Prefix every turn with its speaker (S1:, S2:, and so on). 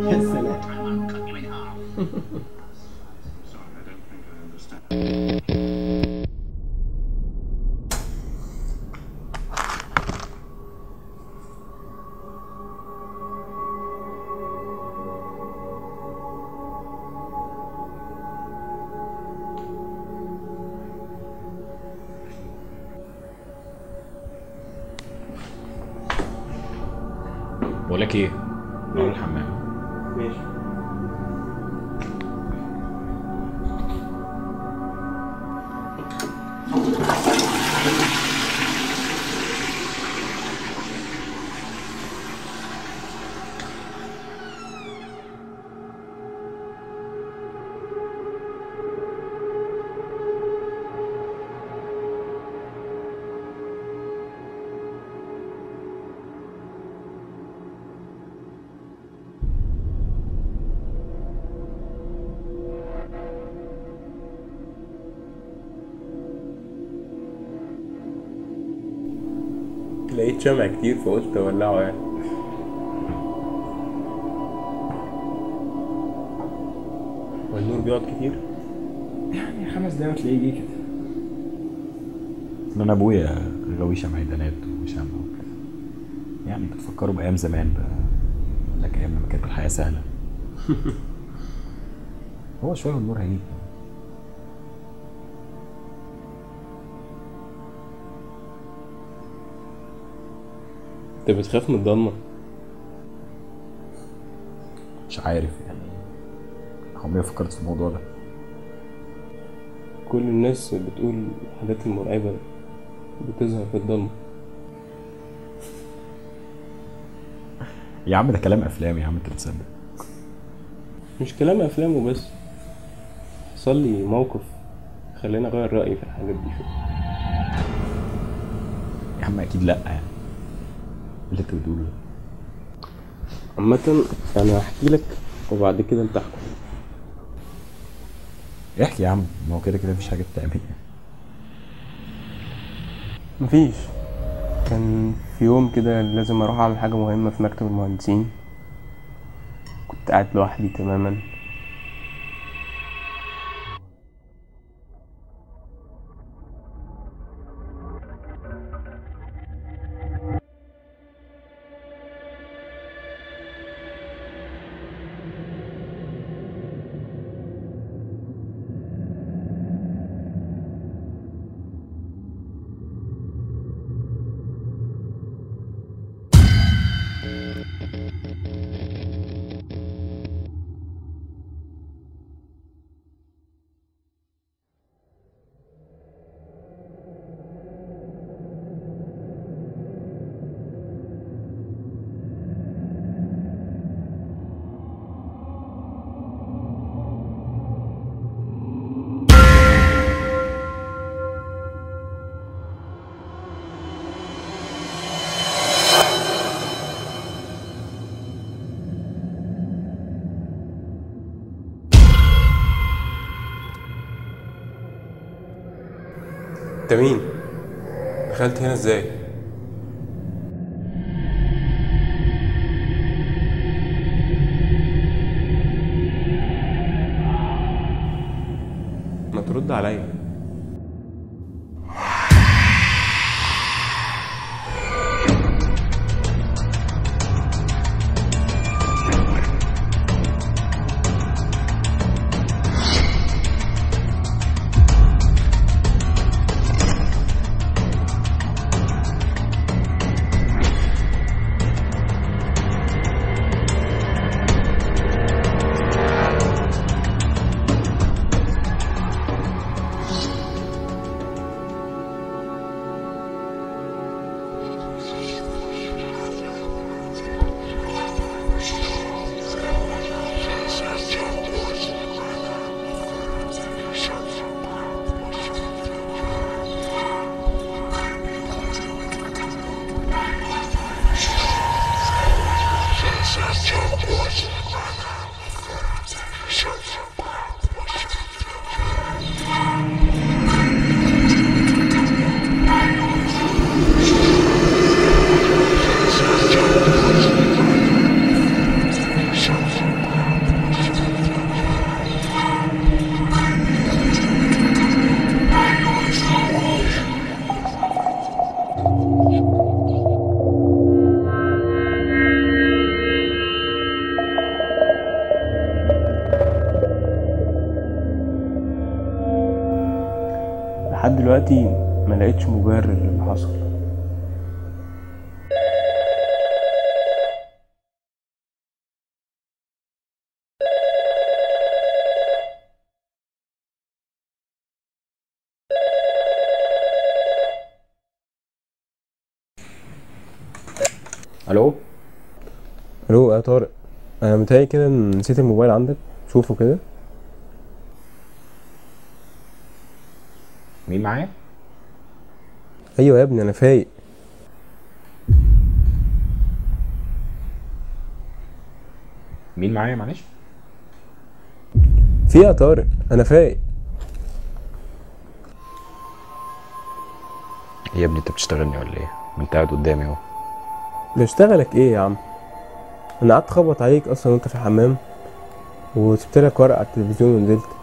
S1: يا سلام
S2: بقول لك ايه نروح الحمام
S1: ماشي لقيت شمع كتير فقلت اولعه يعني والنور بيقعد كتير
S3: يعني خمس دقايق تلاقيه جه كده
S2: انا ابويا غاوي شمعدانات وشمع وكده يعني بتفكروا بايام زمان بقى يقول لك ايام لما كانت الحياه سهله هو شويه والنور هيجي
S1: انت بتخاف من الضلمه
S2: مش عارف يعني عمري ما فكرت في الموضوع ده
S1: كل الناس بتقول الحاجات المرعبه بتظهر في الضلمه
S2: يا عم ده كلام افلام يا عم انت بتصدق
S1: مش كلام افلام وبس حصل لي موقف خلاني اغير رايي في الحاجات دي شويه
S2: يا عم اكيد لا يعني اللي انت بتقوله ده
S1: عامة انا هحكي لك وبعد كده انت احكم
S2: احكي يا عم ما هو كده كده مفيش حاجه بتعمل
S1: مفيش كان في يوم كده لازم اروح اعمل حاجة مهمة في مكتب المهندسين كنت قاعد لوحدي تماما انت مين؟ دخلت هنا ازاي؟ ما ترد عليا لحد دلوقتي ما لقيتش مبرر للي حصل
S2: الو
S1: الو يا طارق انا متهيألي كده إن نسيت الموبايل عندك شوفه كده
S2: مين معايا
S1: ايوه يا ابني انا فايق
S2: مين معايا معلش
S1: في إيه يا طارق انا فايق
S2: يا ابني انت بتشتغلني ولا ايه ما انت قاعد قدامي اهو
S1: بشتغلك ايه يا عم انا قعدت اخبط عليك اصلا وانت في الحمام وسبت لك ورقه على التلفزيون ونزلت